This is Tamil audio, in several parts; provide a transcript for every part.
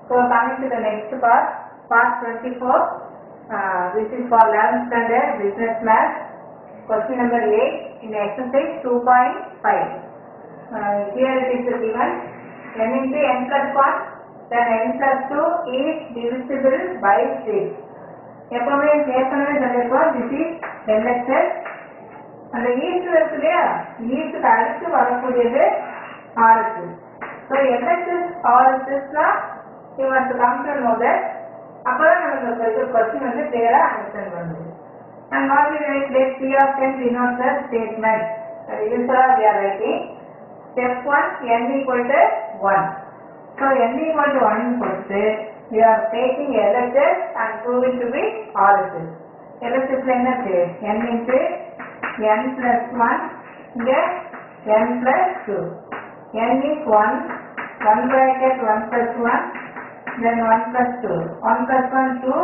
So coming to the next part, part 24. Uh, this is for 11th standard business math. Question number 8 in exercise 2.5. Uh, here it is given n into n plus 1 then n plus 2 is divisible by 6. எப்பவுமே ஏற்கனவே சொல்லியிருக்கோம் this is LHS அந்த ஈஸ்ட் இருக்கு இல்லையா ஈஸ்டுக்கு அடுத்து வரக்கூடியது ஆர்எஸ் ஸோ எல்எஸ்எஸ் ஆர்எஸ்எஸ்னா you must come to know that அப்பதான் நமக்கு இது கொஸ்டின் வந்து கிளியரா அண்டர்ஸ்டாண்ட் பண்ணுது and what we write that P of ten denote the statement usually we are writing step one N equal to one so N equal to one கொடுத்து we are taking LSS and proving to be RSS எல்எஸ்எஸ்ல என்ன இருக்கு n இன்ட்டு n plus 1 இங்க n plus 2 n is 1 1 bracket 1 plus 1 then 1 plus 2 1 plus 1 2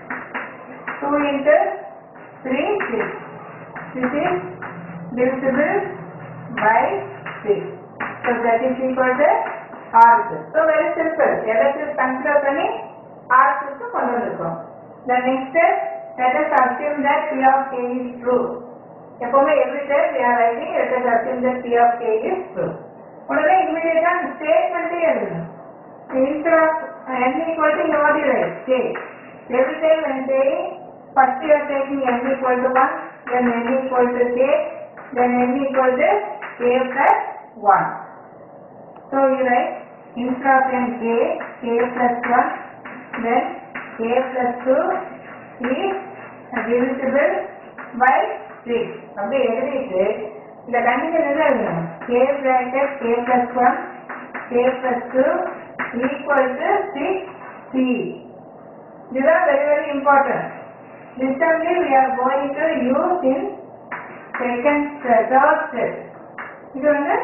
2 into 3 6 this is divisible by 6 so that is equal to R so very simple LHS consider பண்ணி R க்கு கொண்டு வந்திருக்கோம் the next step let us assume that P of K is true எப்பவுமே every time we are writing let us assume that P of K is true உடனே இமிடியேட்டா அந்த ஸ்டேட்மெண்ட்டே எழுதணும் instead of n equal to you what you write K every time when saying first you are taking n equal to 1 then n equal to K then n equal to K plus 1 so you write instead of n K K plus 1 then K plus 2 is divisible by 6 அப்படி எழுதிட்டு இந்த கண்டிஷன் என்ன எழுதணும் k bracket k plus 1 k plus 2 equal to 6c these are very very important this only we are going to use in second uh, third step இது வந்து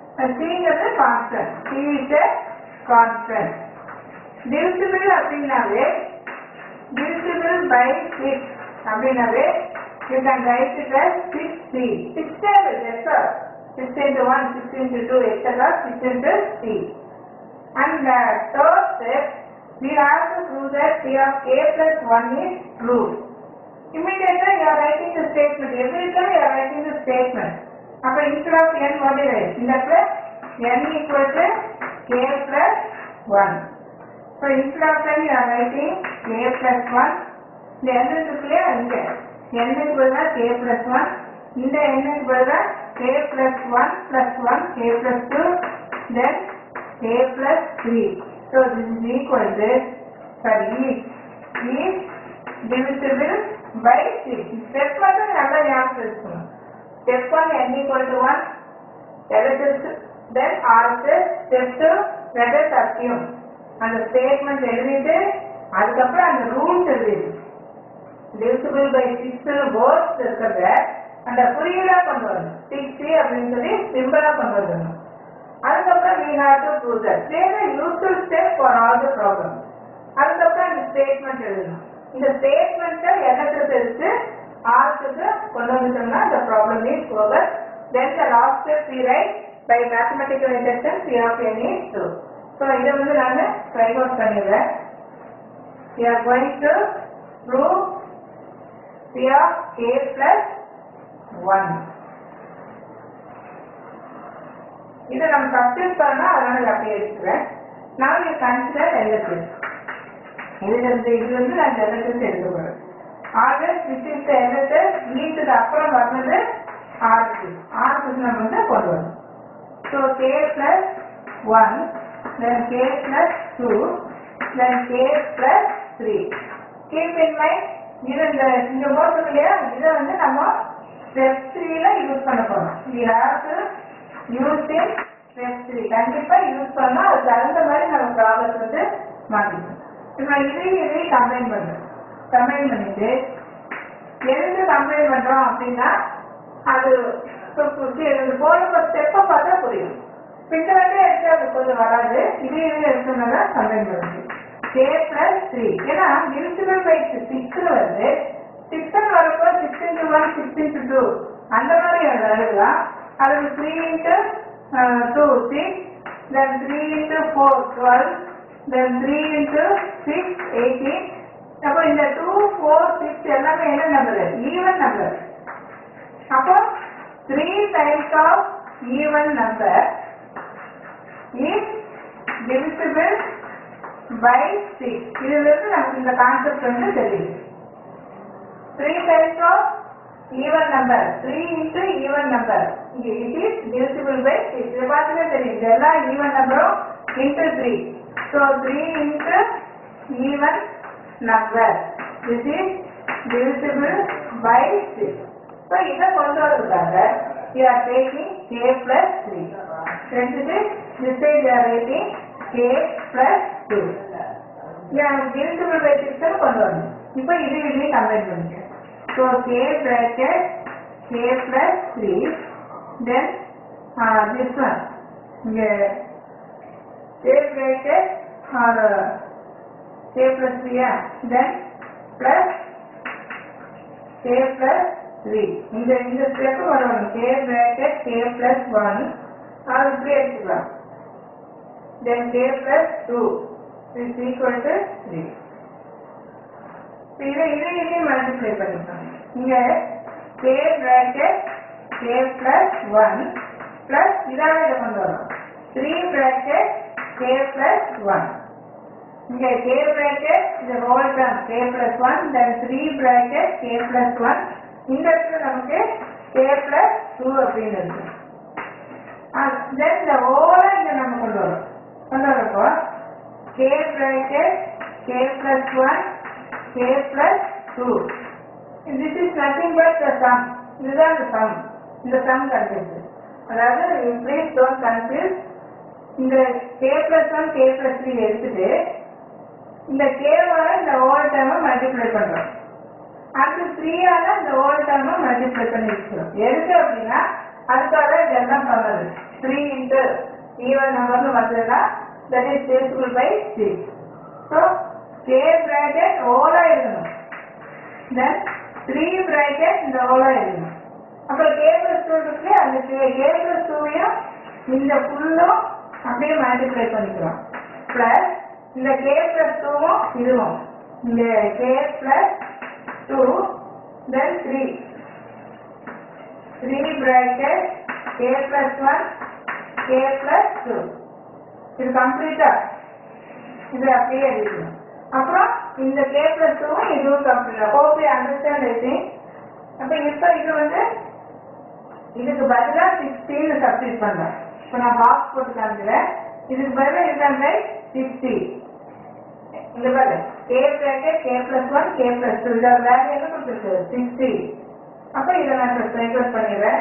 c வந்து constant c is a constant divisible அப்படின்னாவே divisible by 6 அப்படின்னாவே you can write it as 6c 6 table that's all 6 into 1 6 into 2 etc 6 into c and the third step we have to prove that p of k plus 1 is true immediately you are writing the statement every time you are writing the statement அப்ப instead of n what you write இந்த இடத்துல n equal to k plus 1 so instead of n you are writing k plus 1 இந்த n இருக்கு இல்லையா இங்க n க்கு பதிலா k plus 1 இந்த n க்கு பதிலா k plus 1 plus 1 k plus 2 then k plus 3 so this is equal to sorry is is divisible by 6 step மட்டும் நல்லா ஞாபகம் வச்சுக்கணும் step 1 n equal to 1 LHS then RHS step 2 let us assume அந்த ஸ்டேட்மெண்ட் எழுதிட்டு அதுக்கப்புறம் அந்த ரூல்ஸ் எழுதிட்டு divisible by 6 வேர்ட்ஸ் இருக்கிறத அந்த குறியீடா கொண்டு வரணும் 6 அப்படின்னு சொல்லி சிம்பிளா கொண்டு வரணும் அதுக்கப்புறம் we have to prove that there is a useful step for all the problems அதுக்கப்புறம் இந்த ஸ்டேட்மெண்ட் எழுதணும் இந்த ஸ்டேட்மெண்ட்டை என்னத்துக்கு எடுத்து ஆர்த்துக்கு கொண்டு வந்துட்டோம்னா the problem is over then the last step we write by mathematical induction p of n is true so இதை வந்து நான் ட்ரைவ் அவுட் பண்ணிடுறேன் we are going to prove p of k plus 1 இதை நம்ம சப்ஸ்டியூட் பண்ணா அதனால இதை அப்படியே எடுத்துக்கிறேன் நான் யூ கன்சிடர் எல்எஸ்எஸ் இதுல இருந்து இது வந்து நான் எல்எஸ்எஸ் எடுக்க போறேன் ஆகஸ்ட் விச் இஸ் எல்எஸ்எஸ் வீட்டுக்கு அப்புறம் வர்றது ஆர்சி ஆர்சி நம்ம வந்து கொண்டு வரணும் so k plus one then k plus two then k plus three keep in mind இது இந்த இங்க போட்டிருக்கு இல்லையா இதை வந்து நம்ம ஸ்டெப் த்ரீல யூஸ் பண்ண போறோம் we have to use in step three கண்டிப்பா யூஸ் பண்ணா அதுக்கு தகுந்த மாதிரி நம்ம ப்ராப்ளம் வந்து மாத்திக்கணும் இப்போ இதையும் இதையும் கம்பைன் பண்றோம் கம்பைன் பண்ணிட்டு எதுக்கு கம்பைன் பண்றோம் அப்படின்னா அது போடுற ஸ்டெப்பை பார்த்தா புரியும் பின்னாடி எடுத்து அது கொஞ்சம் வராது இதே இதே எடுத்தோம்னா கம்பைன் பண்ணுது கே பிளஸ் த்ரீ ஏன்னா divisible பை சிக்ஸ் வருது சிக்ஸ் வரப்போ six into one six into two அந்த மாதிரி எழுதலாம் அதுக்கு three into two six then three into four twelve then 3 into 6 18 அப்போ இந்த 2 4 6 எல்லாமே என்ன நம்பர் ஈவன் நம்பர் அப்போ 3 times of even number is divisible by 6 இதிலிருந்து நமக்கு இந்த கான்செப்ட் வந்து தெரியுது 3 times of even number 3 into even number இங்க it is divisible by 6 இது பார்த்துமே தெரியும் இது எல்லாம் even நம்பரும் into 3 so 3 into even number this is divisible by 6 so இதை கொண்டு வரதுக்காக you are taking k plus 3 ரெண்டுக்கு this side you are taking k plus 2 divisible by 6 கொண்டு வரணும் இப்போ இது இதையும் கம்பைன் பண்ணிக்க So k bracket k plus 3 then uh, this one yeah, k bracket or uh, k plus 3 yeah, then plus k plus 3 இந்த இந்த ஸ்டெப் வரணும் k bracket k plus 1 அது இப்படி எடுத்துக்கலாம் then k plus 2 is equal to 3 இதை இதை இதையும் மல்டிப்ளை பண்ணிக்கலாம் இங்க k bracket k plus 1 plus இதால இதை கொண்டு வரும் 3 bracket k plus 1 இங்க k bracket இந்த whole term k plus 1 then 3 bracket k plus 1 இந்த இடத்துல நமக்கு k plus 2 அப்படின்னு இருக்கு then இந்த ஓவரா இங்க நம்ம கொண்டு வரோம் கொண்டு வரப்போ k bracket k plus 1 k plus 2 this is nothing but the sum இதுதான் the sum இந்த sum கண்டுபிடிச்சு அதாவது please don't confuse இந்த k plus 1 k plus 3 எடுத்துட்டு இந்த k வால இந்த ஓவர் டேர்மை மல்டிப்ளை பண்றோம் அடுத்து 3 ஆல இந்த ஓவர் டேர்மை மல்டிப்ளை பண்ணி வச்சுக்கிறோம் எதுக்கு அப்படின்னா அதுக்காக இதெல்லாம் பண்ணது 3 இன்ட்டு ஈவன் நம்பர்னு வந்ததுன்னா that is divisible by 6 so k bracket ஓலா இருக்கணும் தென் த்ரீ bracket இந்த ஓலா இருக்கணும் அப்புறம் k plus 2 இருக்கு அந்த k k plus 2 இந்த ஃபுல்லும் அப்படியே மல்டிப்ளை பண்ணிக்கிறோம் பிளஸ் இந்த k plus 2வும் இதுவும் இந்த k plus 2 then 3 3 bracket k plus 1 k plus 2 இது கம்ப்ளீட்டா இது அப்படியே எழுதணும் அப்புறம் இந்த கே பிளஸ் டூவும் இதுவும் complete hope you understand everything அப்ப இப்போ இது வந்து இதுக்கு பதிலா சிக்ஸ்டீன் சப்ஸ்டிட் பண்ணலாம் இப்போ நான் பாக்ஸ் போட்டு காமிக்கிறேன் இதுக்கு பதிலா இருக்காங்க சிக்ஸ்டி இந்த பாரு k bracket k plus one k plus two இதோட வேல்யூ என்ன கொடுத்துருக்கு சிக்ஸ்டி அப்ப இதை நான் ரெகுலர் பண்ணிடுறேன்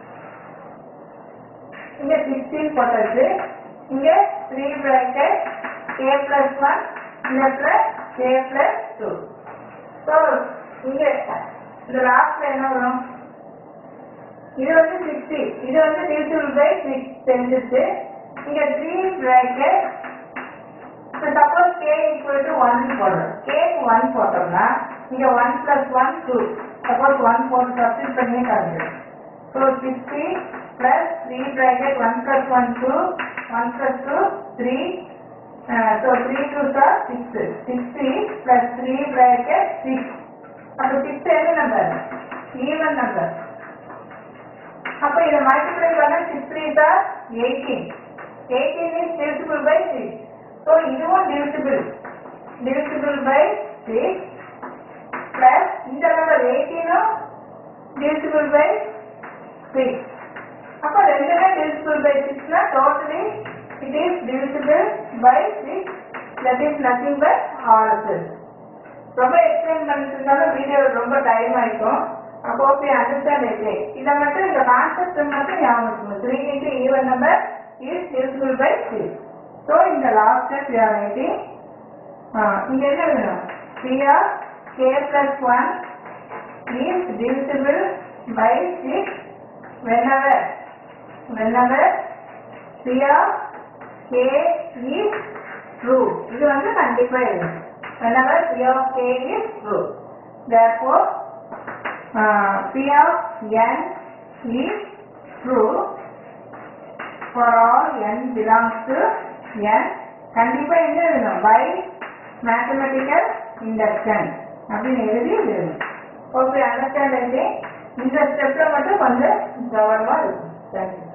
இங்க சிக்ஸ்டீன் போட்டாச்சு இங்க three bracket k plus one இந்த plus k plus two so இங்க இந்த லாஸ்ட்ல என்ன வரும் இது வந்து சிக்ஸ்டி இது வந்து டிவிசிபிள் பை சிக்ஸ் தெரிஞ்சிச்சு இங்க three bracket suppose k equal to one போடுறோம் கேக்கு ஒன் போட்டோம்னா இங்க one plus one two suppose one போட்டு சப்ஸ்டிட் பண்ணியே காமிக்கிறோம் so sixty plus three bracket one plus one two one plus two three so three two sir six sixty plus three bracket six அப்போ சிக்ஸ் என்ன நம்பர் ஈவன் நம்பர் அப்போ இதை மல்டிப்ளை பண்ண six three sir eighteen eighteen is divisible by six so இதுவும் divisible divisible by six plus இந்த நம்பர் எயிட்டீனும் டிவிசிபிள் பை சிக்ஸ் அப்போ ரெண்டுமே டிவிசிபிள் பை சிக்ஸ்னா totally it is divisible by six that is nothing by RSS ரொம்ப எக்ஸ்பிளைன் பண்ணிட்டு இருந்தாலும் வீடியோ ரொம்ப டைம் ஆயிக்கும் அப்போ போய் அண்டர்ஸ்டாண்ட் இருக்கு இதை மட்டும் இந்த கான்செப்ட் மட்டும் ஞாபகம் வச்சுக்கணும் three into even number is divisible by six so இந்த last step you are writing இங்க என்ன வேணும் three are k plus one is divisible by six whenever whenever P of K is true இது வந்து கண்டிப்பா எழுதணும் whenever P of K is true therefore uh, P of N is true for all N belongs to N கண்டிப்பா என்ன எழுதணும் பை மேத்தமெட்டிக்கல் இண்டக்ஷன் அப்படின்னு எழுதி எழுதணும் ஓகே அண்டர்ஸ்டாண்ட் இந்த ஸ்டெப்ல மட்டும் கொஞ்சம் கவனமா இருக்கும் தேங்க்யூ